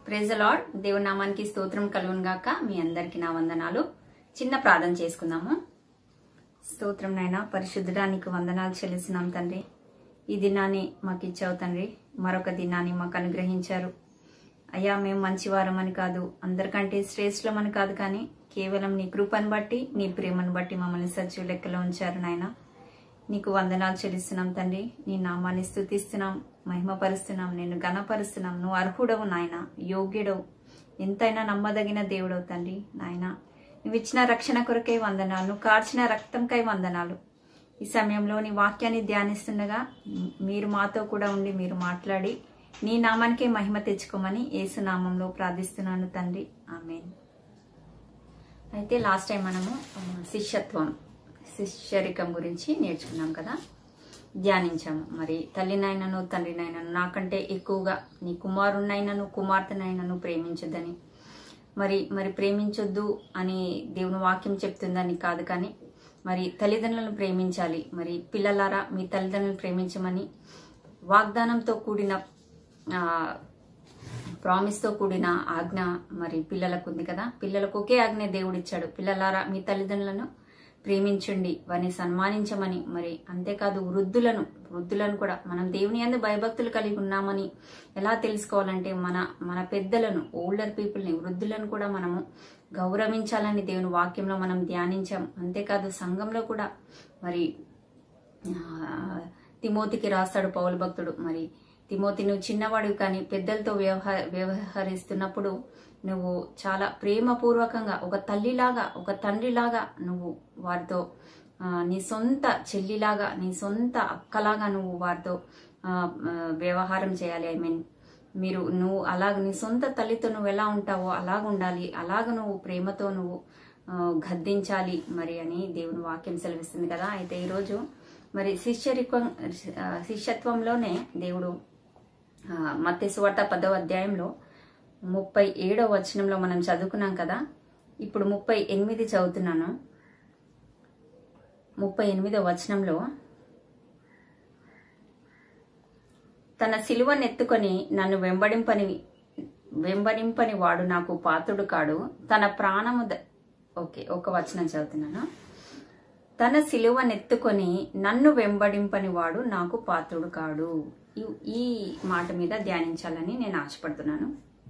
praise lord దేవుని నామానికి స్తోత్రం కలుగును గాక మీ అందరికి నా వందనాలు చిన్న ప్రార్థన చేసుకుందాము స్తోత్రం నాయన పరిశుద్ధడానికి వందనాలు చెల్లిస్తున్నాం తండ్రి ఈ దినాన్ని మాకు ఇచ్చావు తండ్రి మరొక దినాన్ని మాకు అనుగ్రహించారు అయ్యా మేము మంచివారమని కాదు అందరికంటే శ్రేష్ఠమని కాదు కానీ కేవలం నీ కృపను బట్టి నీ ప్రేమను బట్టి మమ్మల్ని సజీవ లెక్కలో ఉంచారు నాయన నీకు వందనాలు చెల్లిస్తున్నాం తండ్రి నీ నామాన్ని స్థుతిస్తున్నాం మహిమపరుస్తున్నాం నేను గణపరుస్తున్నాం నువ్వు అర్హుడవు నాయన యోగ్యుడవు ఎంతైనా నమ్మదగిన దేవుడవు తండ్రి నాయన నువ్వు ఇచ్చిన రక్షణ కొరకై వందనాలు నువ్వు కార్చిన రక్తంకై వందనాలు ఈ సమయంలో నీ వాక్యాన్ని ధ్యానిస్తుండగా మీరు మాతో కూడా ఉండి మీరు మాట్లాడి నీ నామానికే మహిమ తెచ్చుకోమని యేసు నామంలో ప్రార్థిస్తున్నాను తండ్రి ఆమెన్ అయితే లాస్ట్ టైం మనము ఆ, శిష్యత్వం శిష్యరికం గురించి నేర్చుకున్నాం కదా ధ్యానించాము మరి తల్లినైనను తండ్రినైనను నాకంటే ఎక్కువగా నీ కుమారుణ్ణైనను కుమార్తెనైనను ప్రేమించొద్దని మరి మరి ప్రేమించొద్దు అని దేవుని వాక్యం చెప్తుందని కాదు కానీ మరి తల్లిదండ్రులను ప్రేమించాలి మరి పిల్లలారా మీ తల్లిదండ్రులను ప్రేమించమని వాగ్దానంతో కూడిన ఆ, ప్రామిస్తో కూడిన ఆజ్ఞ మరి పిల్లలకు ఉంది కదా పిల్లలకు ఒకే ఆజ్ఞ దేవుడిచ్చాడు పిల్లలారా మీ తల్లిదండ్రులను ప్రేమించండి వారిని సన్మానించమని మరి అంతేకాదు వృద్ధులను వృద్ధులను కూడా మనం దేవుని అందు భయభక్తులు కలిగి ఉన్నామని ఎలా తెలుసుకోవాలంటే మన మన పెద్దలను ఓల్డర్ పీపుల్ని వృద్ధులను కూడా మనము గౌరవించాలని దేవుని వాక్యంలో మనం ధ్యానించాం అంతేకాదు సంఘంలో కూడా మరి ఆ, తిమోతికి రాస్తాడు పౌలు భక్తుడు మరి తిమోతి నువ్వు చిన్నవాడివి కానీ పెద్దలతో వ్యవహ వ్యవహరిస్తున్నప్పుడు నువ్వు చాలా ప్రేమపూర్వకంగా ఒక తల్లిలాగా ఒక తండ్రిలాగా నువ్వు వారితో ఆ, నీ సొంత చెల్లిలాగా నీ సొంత అక్కలాగా నువ్వు వారితో ఆ, ఆ, వ్యవహారం చేయాలి ఐ మీన్ మీరు నువ్వు అలాగ నీ సొంత తల్లితో నువ్వు ఎలా ఉంటావో అలాగ ఉండాలి అలాగ నువ్వు ప్రేమతో నువ్వు ఆ, గద్దించాలి మరి అని దేవుని వాక్యం సెలవిస్తుంది కదా అయితే ఈరోజు మరి శిష్యరికం ఆ, శిష్యత్వంలోనే దేవుడు మత్తి సువార్త పదవ అధ్యాయంలో ముప్పై ఏడవ వచనంలో మనం చదువుకున్నాం కదా ఇప్పుడు ముప్పై ఎనిమిది చదువుతున్నాను ముప్పై ఎనిమిదవ వచనంలో తన సిలువనెత్తుకొని నన్ను వెంబడింపని వెంబడింపని వాడు నాకు పాత్రుడు కాడు తన ప్రాణము ద- ఓకే ఒక వచనం చదువుతున్నాను తన సిలువనెత్తుకొని నన్ను వెంబడింపని వాడు నాకు పాత్రుడు కాడు ఈ- ఈ మాట మీద ధ్యానించాలని నేను ఆశపడుతున్నాను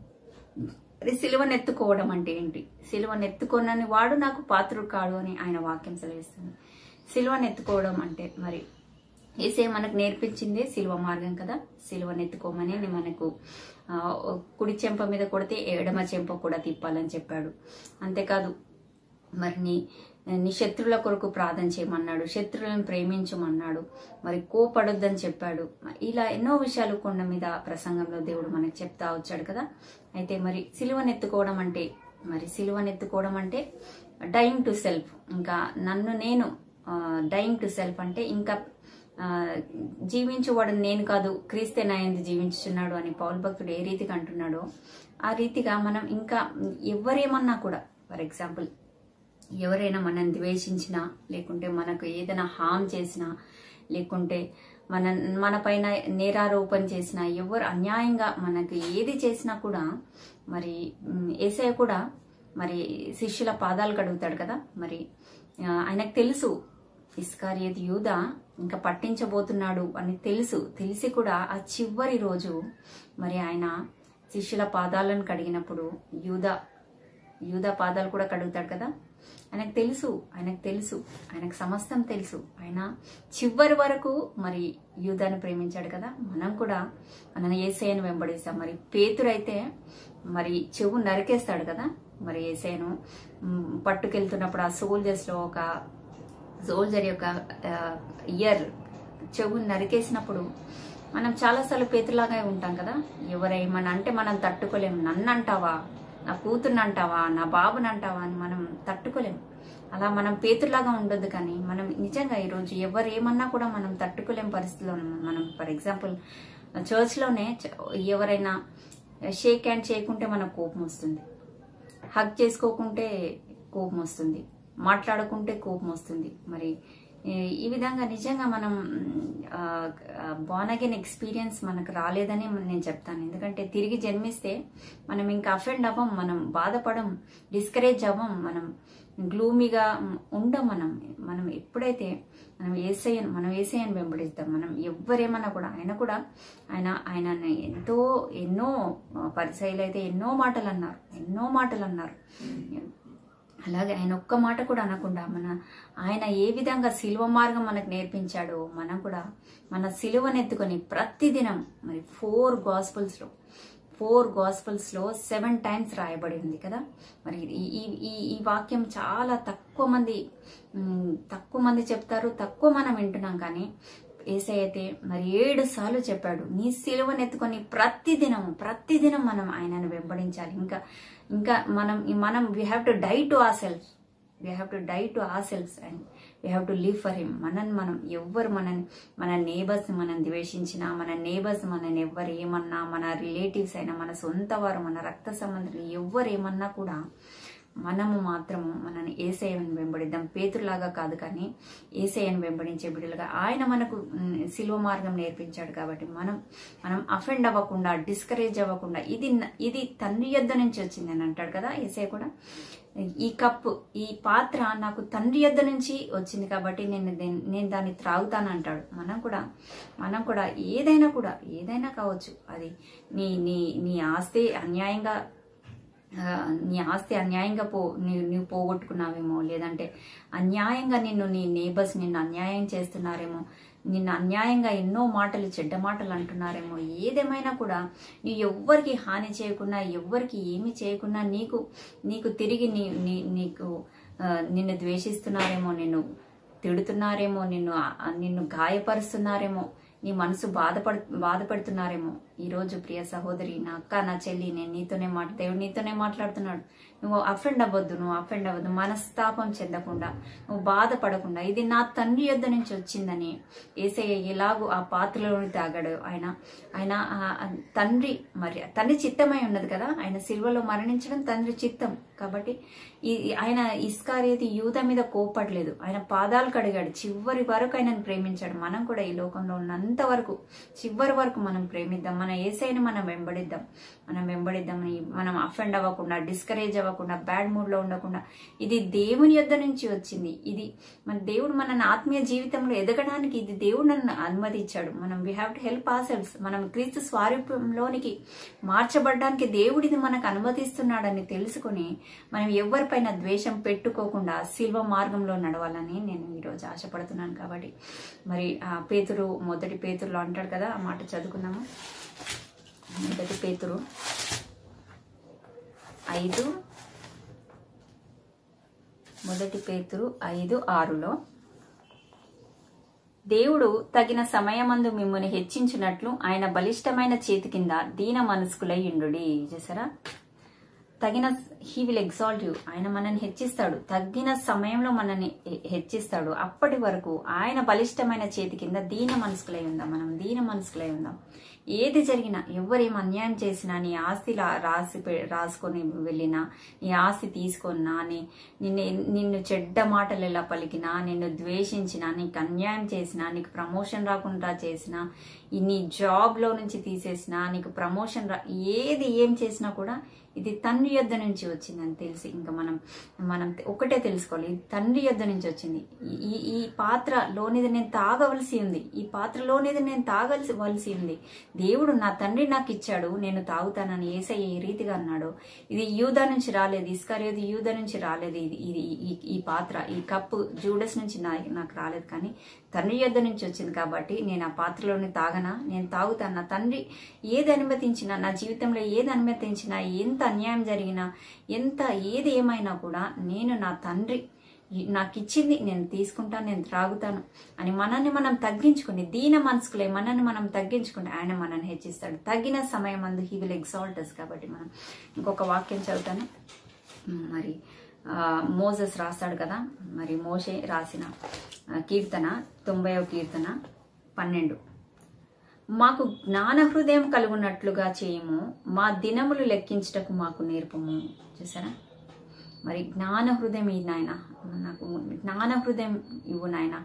మరి సిలువనెత్తుకోవడం అంటే ఏంటి సిలువనెత్తుకొనని వాడు నాకు పాత్రుడు కాడు అని ఆయన వాక్యం సెలవిస్తుంది సిలువనెత్తుకోవడం అంటే మరి ఏసే మనకు నేర్పించిందే సిలువ మార్గం కదా సిలువనెత్తుకోమని మనకు ఆ, కుడి చెంప మీద కొడితే ఎడమ చెంప కూడా తిప్పాలని చెప్పాడు అంతేకాదు మరి నీ నీ శత్రువుల కొరకు ప్రార్థన చేయమన్నాడు శత్రువులను ప్రేమించమన్నాడు మరి కోపడొద్దని చెప్పాడు ఇలా ఎన్నో విషయాలు కొండ మీద ప్రసంగంలో దేవుడు మనకు చెప్తా వచ్చాడు కదా అయితే మరి సిలువనెత్తుకోవడం అంటే మరి సిలువనెత్తుకోవడం అంటే డైయింగ్ టు సెల్ఫ్ ఇంకా నన్ను నేను డైయింగ్ టు సెల్ఫ్ అంటే ఇంకా ఆ, జీవించువాడు నేను కాదు క్రీస్తే నాయందు జీవించుచున్నాడు అని పౌల్ భక్తుడు ఏ రీతిగా అంటున్నాడో ఆ రీతిగా మనం ఇంకా ఎవరేమన్నా కూడా ఫర్ ఎగ్జాంపుల్ ఎవరైనా మనల్ని ద్వేషించినా లేకుంటే మనకు ఏదైనా హామ్ చేసినా లేకుంటే మన మన పైన నేరారోపణ చేసినా ఎవరు అన్యాయంగా మనకు ఏది చేసినా కూడా మరి మ్, ఏసయ్య కూడా మరి శిష్యుల పాదాలు కడుగుతాడు కదా మరి ఆ, ఆయనకు తెలుసు ఇస్కారియత్ యూద ఇంకా పట్టించబోతున్నాడు అని తెలుసు తెలిసి కూడా ఆ చివరి రోజు మరి ఆయన శిష్యుల పాదాలను కడిగినప్పుడు యూద యూద పాదాలు కూడా కడుగుతాడు కదా ఆయనకు తెలుసు ఆయనకు తెలుసు ఆయనకు సమస్తం తెలుసు ఆయన చివరి వరకు మరి యూదాన్ని ప్రేమించాడు కదా మనం కూడా మన ఏసైను వెంబడిస్తాం మరి పేతురైతే మరి చెవు నరికేస్తాడు కదా మరి ఏసైను మ్, పట్టుకెళ్తున్నప్పుడు ఆ సోల్జర్స్ లో ఒక సోల్జర్ యొక్క ఇయర్ చెవుని నరికేసినప్పుడు మనం చాలాసార్లు పేతులాగా ఉంటాం కదా ఎవరేమన్నా అంటే మనం తట్టుకోలేం నన్ను అంటావా నా కూతుర్ని అంటావా నా బాబుని అంటావా అని మనం తట్టుకోలేం అలా మనం పేతులాగా ఉండొద్దు కానీ మనం నిజంగా ఈరోజు ఎవరు ఏమన్నా కూడా మనం తట్టుకోలేం పరిస్థితిలో ఉన్నాం మనం ఫర్ ఎగ్జాంపుల్ చర్చ్లోనే చ- ఎవరైనా షేక్ హ్యాండ్ చేయకుంటే మనకు కోపం వస్తుంది హగ్ చేసుకోకుంటే కోపం వస్తుంది మాట్లాడకుంటే కోపం వస్తుంది మరి ఈ- ఈ విధంగా నిజంగా మనం బానగిన్ ఎక్స్పీరియన్స్ మనకు రాలేదని నేను చెప్తాను ఎందుకంటే తిరిగి జన్మిస్తే మనం ఇంకా అఫెండ్ అవ్వం మనం బాధపడం డిస్కరేజ్ అవ్వం మనం గ్లూమీగా ఉండం మనం మనం ఎప్పుడైతే మనం ఏసయ్యను మనం ఏసయ్యను వెంబడిస్తాం మనం ఎవ్వరేమన్నా కూడా ఆయన కూడా ఆయన ఆయన ఎంతో ఎన్నో పరిచయలు అయితే ఎన్నో మాటలు అన్నారు ఎన్నో మాటలు అన్నారు అలాగే ఆయన ఒక్క మాట కూడా అనకుండా మన ఆయన ఏ విధంగా సిలువ మార్గం మనకు నేర్పించాడో మనం కూడా మన సిలువనెత్తుకొని ప్రతిదినం మరి ఫోర్ గాస్పుల్స్లో ఫోర్ గాస్పుల్స్లో సెవెన్ టైమ్స్ రాయబడి ఉంది కదా మరి ఈ ఈ- ఈ ఈ వాక్యం చాలా తక్కువ మంది మ్, తక్కువ మంది చెప్తారు తక్కువ మనం వింటున్నాం కానీ ఏసై అయితే మరి ఏడు సార్లు చెప్పాడు నీ సిలువనెత్తుకొని ప్రతిదినం ప్రతిదినం మనం ఆయనను వెంబడించాలి ఇంకా ఇంకా మనం మనం we have to die to our self we have to die to our selves and we have to live for him మనని మనం ఎవ్వరు మన మన నేబర్స్ మనం ద్వేషించినా మన నేబర్స్ మనని ఎవ్వరు ఏమన్నా మన రిలేటివ్స్ అయినా మన సొంత వారు మన రక్త సంబంధులు ఎవ్వరు ఏమన్నా కూడా మనము మాత్రము మనని ఏసయ్యను వెంబడిద్దాం పేతులాగా కాదు కానీ ఏసయ్యను వెంబడించే బిడ్డలుగా ఆయన మనకు మ్, సిలువ మార్గం నేర్పించాడు కాబట్టి మనం మనం అఫెండ్ అవ్వకుండా డిస్కరేజ్ అవ్వకుండా ఇది న- ఇది తండ్రి యొద్ద నుంచి వచ్చింది అని అంటాడు కదా ఏసయ్య కూడా ఈ కప్పు ఈ పాత్ర నాకు తండ్రి యొద్ద నుంచి వచ్చింది కాబట్టి నేను దీన్ని- నేను దాన్ని త్రాగుతాను అంటాడు మనం కూడా మనం కూడా ఏదైనా కూడా ఏదైనా కావచ్చు అది నీ నీ నీ ఆస్తి అన్యాయంగా ఆ, నీ ఆస్తి అన్యాయంగా పో నీ- నువ్వు పోగొట్టుకున్నావేమో లేదంటే అన్యాయంగా నిన్ను నీ నేబర్స్ నిన్ను అన్యాయం చేస్తున్నారేమో నిన్ను అన్యాయంగా ఎన్నో మాటలు చెడ్డ మాటలు అంటున్నారేమో ఏదేమైనా కూడా నీ ఎవ్వరికి హాని చేయకుండా ఎవ్వరికి ఏమి చేయకుండా నీకు నీకు తిరిగి నీ నీ- నీకు ఆ, నిన్ను ద్వేషిస్తున్నారేమో నిన్ను తిడుతున్నారేమో నిన్ను ఆ- నిన్ను గాయపరుస్తున్నారేమో నీ మనసు బాధపడు బాధపడుతున్నారేమో ఈరోజు ప్రియ సహోదరి నా అక్క నా చెల్లి నేను నీతోనే మాట దేవుడు నీతోనే మాట్లాడుతున్నాడు నువ్వు అఫెండ్ అవ్వద్దు నువ్వు అఫెండ్ అవ్వద్దు మనస్తాపం చెందకుండా నువ్వు బాధపడకుండా ఇది నా తండ్రి యొద్ద నుంచి వచ్చిందని ఏసయ్య ఎలాగూ ఆ పాత్రలోని తాగాడు ఆయన ఆయన ఆ- ఆ తండ్రి మరి తండ్రి చిత్తమై ఉన్నది కదా ఆయన సిల్వలో మరణించడం తండ్రి చిత్తం కాబట్టి ఈ ఈ- ఆయన ఇస్కారేది యూత మీద కోపడలేదు ఆయన పాదాలు కడిగాడు చివరి వరకు ఆయనను ప్రేమించాడు మనం కూడా ఈ లోకంలో ఉన్నంత వరకు చివరి వరకు మనం ప్రేమిద్దాం మన ఏసైని మనం వెంబడిద్దాం మనం వెంబడిద్దాం ఈ- మనం అఫెండ్ అవ్వకుండా డిస్కరేజ్ అవ్వకుండా బ్యాడ్ మూడ్ లో ఉండకుండా ఇది దేవుని యొద్ద నుంచి వచ్చింది ఇది మన దేవుడు మన ఆత్మీయ జీవితంలో ఎదగడానికి ఇది దేవుడు నన్ను అనుమతించాడు మనం we have to help our selves మనం క్రీస్తు స్వారూప్యంలోనికి మార్చబడడానికి దేవుడు ఇది మనకు అనుమతిస్తున్నాడని తెలుసుకొని మనం ఎవరిపైన ద్వేషం పెట్టుకోకుండా శిల్వ మార్గంలో నడవాలని నేను ఈరోజు ఆశపడుతున్నాను కాబట్టి మరి ఆ పేతురు మొదటి పేతురులో అంటాడు కదా ఆ మాట చదువుకుందాము మొదటి పేతురు ఐదు మొదటి పేతురు ఐదు ఆరులో దేవుడు తగిన సమయమందు మిమ్మల్ని హెచ్చించినట్లు ఆయన బలిష్టమైన చేతి కింద దీన మనస్కులై ఉండుడి చూసారా తగిన హీ విల్ ఎగ్జాల్ట్ యూ ఆయన మనల్ని హెచ్చిస్తాడు తగిన సమయంలో మనల్ని హె- హెచ్చిస్తాడు అప్పటి వరకు ఆయన బలిష్టమైన చేతి కింద దీన మనసుకులై ఉందాం మనం దీన మనసుకులై ఉందాం ఏది జరిగినా ఎవరేం అన్యాయం చేసినా నీ ఆస్తి రా- రాసి పె- రాసుకొని వెళ్ళినా నీ ఆస్తి తీసుకున్నా నీ నిన్ను నిన్ను చెడ్డ మాటలు ఎలా పలికినా నిన్ను ద్వేషించినా నీకు అన్యాయం చేసినా నీకు ప్రమోషన్ రాకుండా చేసినా ఈ నీ జాబ్ లో నుంచి తీసేసినా నీకు ప్రమోషన్ రా ఏది ఏం చేసినా కూడా ఇది తండ్రి యొద్ద నుంచి వచ్చిందని తెలిసి ఇంకా మనం మనం ఒకటే తెలుసుకోవాలి ఇది తండ్రి యొద్ద నుంచి వచ్చింది ఈ- ఈ ఈ పాత్రలోనిది నేను తాగవలసి ఉంది ఈ పాత్రలోనిది నేను తాగవలసి వలసి ఉంది దేవుడు నా తండ్రి నాకు ఇచ్చాడు నేను తాగుతానని ఏసయ్య ఏ రీతిగా అన్నాడు ఇది యూదా నుంచి రాలేదు ఇస్కరేది యూదా నుంచి రాలేదు ఇది ఇది ఈ- ఈ పాత్ర ఈ కప్పు జూడస్ నుంచి నా నాకు రాలేదు కానీ తండ్రి యొద్ద నుంచి వచ్చింది కాబట్టి నేను ఆ పాత్రలోని తాగనా నేను తాగుతాను నా తండ్రి ఏది అనుమతించినా నా జీవితంలో ఏది అనుమతించినా ఎంత అన్యాయం జరిగినా ఎంత ఏది ఏమైనా కూడా నేను నా తండ్రి ఈ- నాకు ఇచ్చింది నేను తీసుకుంటాను నేను త్రాగుతాను అని మనల్ని మనం తగ్గించుకుని దీన మనసుకులే మనల్ని మనం తగ్గించుకుని ఆయన మనల్ని హెచ్చిస్తాడు తగిన సమయం అందు హీ విల్ ఎగ్జాల్టస్ కాబట్టి మనం ఇంకొక వాక్యం చదువుతాను మరి ఆ, మోజస్ రాస్తాడు కదా మరి మోషే రాసిన ఆ, కీర్తన తొంభైవ కీర్తన పన్నెండు మాకు జ్ఞాన హృదయం కలుగునట్లుగా చేయము మా దినములు లెక్కించుటకు మాకు నేర్పము చూసారా మరి జ్ఞాన హృదయం ఈ నాయన నాకు జ్ఞాన హృదయం ఇవ్వు నాయన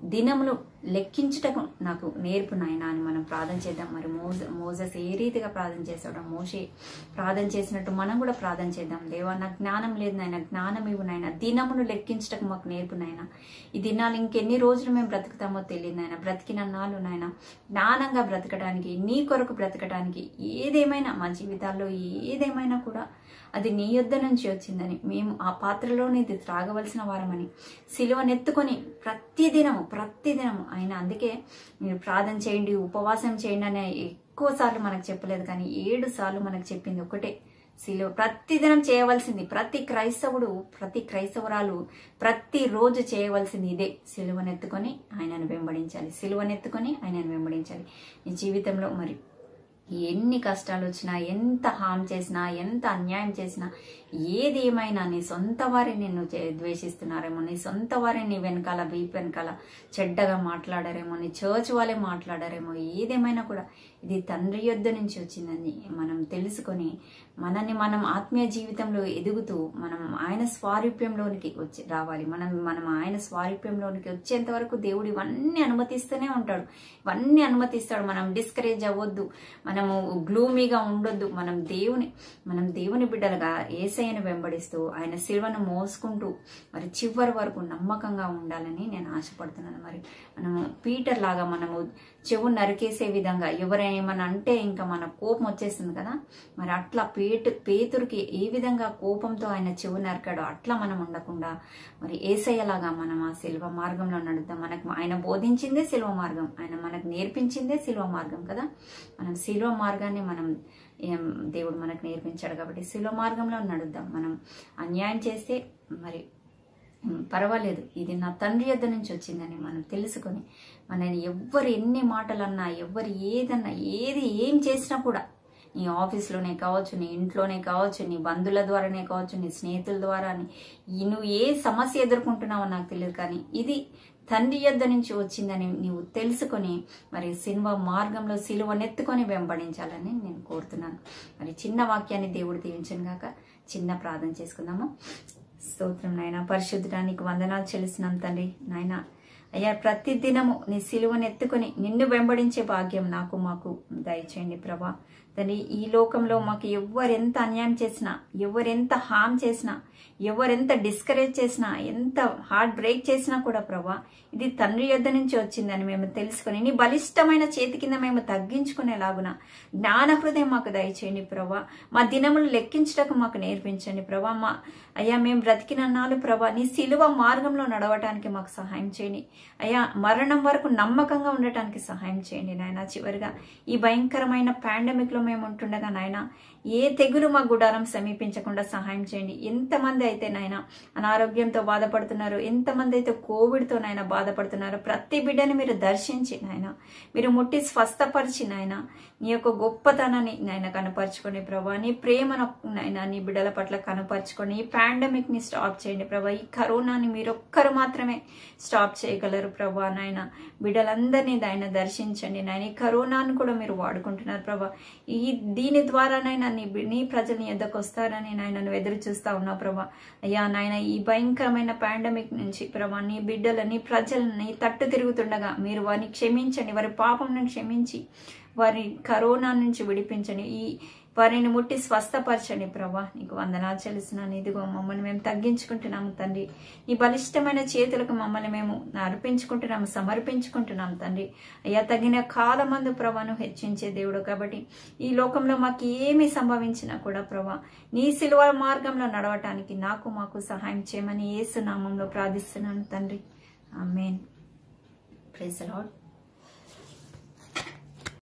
దినములు లెక్కించుటకు నాకు నేర్పు నాయన అని మనం ప్రార్థన చేద్దాం మరి మోజ మోజస్ ఏ రీతిగా ప్రార్థన చేస్తాడో మోషే ప్రార్థన చేసినట్టు మనం కూడా ప్రార్థన చేద్దాం దేవా నాకు జ్ఞానం లేదు నాయన జ్ఞానం ఇవ్వు నాయన దినమును లెక్కించటకు మాకు నేర్పు నాయన ఈ దినాలు ఇంకెన్ని రోజులు మేము బ్రతుకుతామో తెలియదు నాయన బ్రతికిన నాలు నాయన జ్ఞానంగా బ్రతకడానికి నీ కొరకు బ్రతకడానికి ఏదేమైనా మా జీవితాల్లో ఏదేమైనా కూడా అది నీ యొద్ద నుంచి వచ్చిందని మేము ఆ పాత్రలోనే ఇది త్రాగవలసిన వారమని సిలువనెత్తుకొని ప్రతిదినము ప్రతిదినము ఆయన అందుకే మీరు ప్రార్థన చేయండి ఉపవాసం చేయండి అనే ఎక్కువ సార్లు మనకు చెప్పలేదు కానీ ఏడు సార్లు మనకు చెప్పింది ఒకటే సిలువ ప్రతిదినం చేయవలసింది ప్రతి క్రైస్తవుడు ప్రతి క్రైస్తవురాలు ప్రతిరోజు చేయవలసింది ఇదే సిలువనెత్తుకొని ఆయనను వెంబడించాలి సిలువనెత్తుకొని ఆయనను వెంబడించాలి నీ జీవితంలో మరి ఎన్ని కష్టాలు వచ్చినా ఎంత హామ్ చేసినా ఎంత అన్యాయం చేసినా ఏది ఏమైనా నీ సొంత వారే నిన్ను చే- ద్వేషిస్తున్నారేమో నీ సొంత వారే నీ వెనకాల వీపు వెనకాల చెడ్డగా మాట్లాడారేమో నీ చర్చ్ వాళ్ళే మాట్లాడారేమో ఏదేమైనా కూడా ఇది తండ్రి యొద్ద నుంచి వచ్చిందని మనం తెలుసుకొని మనల్ని మనం ఆత్మీయ జీవితంలో ఎదుగుతూ మనం ఆయన స్వారూప్యంలోనికి వచ్చి రావాలి మనం మనం ఆయన స్వారూప్యంలోనికి వచ్చేంత వరకు దేవుడు ఇవన్నీ అనుమతిస్తూనే ఉంటాడు ఇవన్నీ అనుమతిస్తాడు మనం డిస్కరేజ్ అవ్వద్దు మనము గ్లూమీగా ఉండొద్దు మనం దేవుని మనం దేవుని బిడ్డలుగా ఏసయ్యను వెంబడిస్తూ ఆయన శిల్వను మోసుకుంటూ మరి చివరి వరకు నమ్మకంగా ఉండాలని నేను ఆశపడుతున్నాను మరి మనము పీటర్ లాగా మనము చెవు నరికేసే విధంగా ఎవరేమన్నా అంటే ఇంకా మన కోపం వచ్చేస్తుంది కదా మరి అట్లా పేటు పేతురికి ఏ విధంగా కోపంతో ఆయన చెవు నరికాడో అట్లా మనం ఉండకుండా మరి ఏసయ్యలాగా మనం ఆ శిల్వ మార్గంలో నడుద్దాం మనకు ఆయన బోధించిందే శిల్వ మార్గం ఆయన మనకు నేర్పించిందే శిల్వ మార్గం కదా మనం శిల్వ మార్గాన్ని మనం ఏం దేవుడు మనకు నేర్పించాడు కాబట్టి శిల్వ మార్గంలో నడుద్దాం మనం అన్యాయం చేస్తే మరి ఉమ్, పర్వాలేదు ఇది నా తండ్రి యొద్ద నుంచి వచ్చిందని మనం తెలుసుకొని మనని ఎవ్వరు ఎన్ని మాటలన్నా ఎవ్వరు ఏదన్నా ఏది ఏం చేసినా కూడా నీ ఆఫీస్లోనే కావచ్చు నీ ఇంట్లోనే కావచ్చు నీ బంధువుల ద్వారానే కావచ్చు నీ స్నేహితుల ద్వారా ఈ నువ్వు ఏ సమస్య ఎదుర్కొంటున్నావో నాకు తెలియదు కానీ ఇది తండ్రి యొద్ద నుంచి వచ్చిందని నీవు తెలుసుకొని మరి సినిమా మార్గంలో సిలువనెత్తుకొని వెంబడించాలని నేను కోరుతున్నాను మరి చిన్న వాక్యాన్ని దేవుడు దీవించను గాక చిన్న ప్రార్థన చేసుకుందాము స్తోత్రం నాయన పరిశుద్ధడానికి వందనాలు చెల్లిస్తున్నాం తండ్రి నాయన అయ్యా ప్రతి దినము నీ సిలువను ఎత్తుకొని నిన్ను వెంబడించే భాగ్యం నాకు మాకు దయచేయండి ప్రభా తండ్రి ఈ లోకంలో మాకు ఎవరెంత అన్యాయం చేసినా ఎవరెంత హామ్ చేసినా ఎవరెంత డిస్కరేజ్ చేసినా ఎంత హార్ట్ బ్రేక్ చేసినా కూడా ప్రభా ఇది తండ్రి యొద్ద నుంచి వచ్చిందని మేము తెలుసుకొని నీ బలిష్టమైన చేతి కింద మేము తగ్గించుకునేలాగున జ్ఞాన హృదయం మాకు దయచేయండి ప్రభా మా దినములు లెక్కించటకు మాకు నేర్పించండి ప్రభా మా అయ్యా మేము బ్రతికిన నాలు ప్రభా నీ సిలువ మార్గంలో నడవటానికి మాకు సహాయం చేయండి అయ్యా మరణం వరకు నమ్మకంగా ఉండటానికి సహాయం చేయండి నాయన చివరిగా ఈ భయంకరమైన పాండమిక్ లో మేము ఉంటుండగా నాయన ఏ తెగులు మా గుడారం సమీపించకుండా సహాయం చేయండి ఎంతమంది అయితే నాయన అనారోగ్యంతో బాధపడుతున్నారు ఎంతమంది అయితే కోవిడ్తో నాయన బాధపడుతున్నారు ప్రతి బిడ్డని మీరు దర్శించి నాయన మీరు ముట్టి స్వస్థపరిచి నాయన నీ యొక్క గొప్పతనాన్ని నాయన కనపరచుకోండి ప్రభా నీ ప్రేమను నాయన నీ బిడ్డల పట్ల కనపరచుకోండి ఈ పాండమిక్ ని స్టాప్ చేయండి ప్రభా ఈ కరోనాని మీరు ఒక్కరు మాత్రమే స్టాప్ చేయగలరు ప్రభా నాయన బిడ్డలందరినీ నాయన దర్శించండి నాయన ఈ కరోనాను కూడా మీరు వాడుకుంటున్నారు ప్రభా ఈ దీని ద్వారానైనా నీ బి- నీ ప్రజలు ఎద్దకు వస్తారని నాయన నువ్వు ఎదురు చూస్తా ఉన్నావు ప్రభా అయ్యా నాయన ఈ భయంకరమైన పాండమిక్ నుంచి ప్రభా నీ బిడ్డలని ప్రజలని తట్టు తిరుగుతుండగా మీరు వారిని క్షమించండి వారి పాపంను క్షమించి వారి కరోనా నుంచి విడిపించండి ఈ వారిని ముట్టి స్వస్థపరచండి ప్రభా నీకు వందనాలు చెల్లిస్తున్నాను ఇదిగో మమ్మల్ని మేము తగ్గించుకుంటున్నాము తండ్రి నీ బలిష్టమైన చేతులకు మమ్మల్ని మేము అర్పించుకుంటున్నాము సమర్పించుకుంటున్నాం తండ్రి అయ్యా తగిన కాలమందు ప్రభాను హెచ్చించే దేవుడు కాబట్టి ఈ లోకంలో మాకు ఏమి సంభవించినా కూడా ప్రభా నీ సిలువ మార్గంలో నడవటానికి నాకు మాకు సహాయం చేయమని ఏసు నామంలో ప్రార్థిస్తున్నాను తండ్రి ఆమెన్ ప్రైజ్ లార్డ్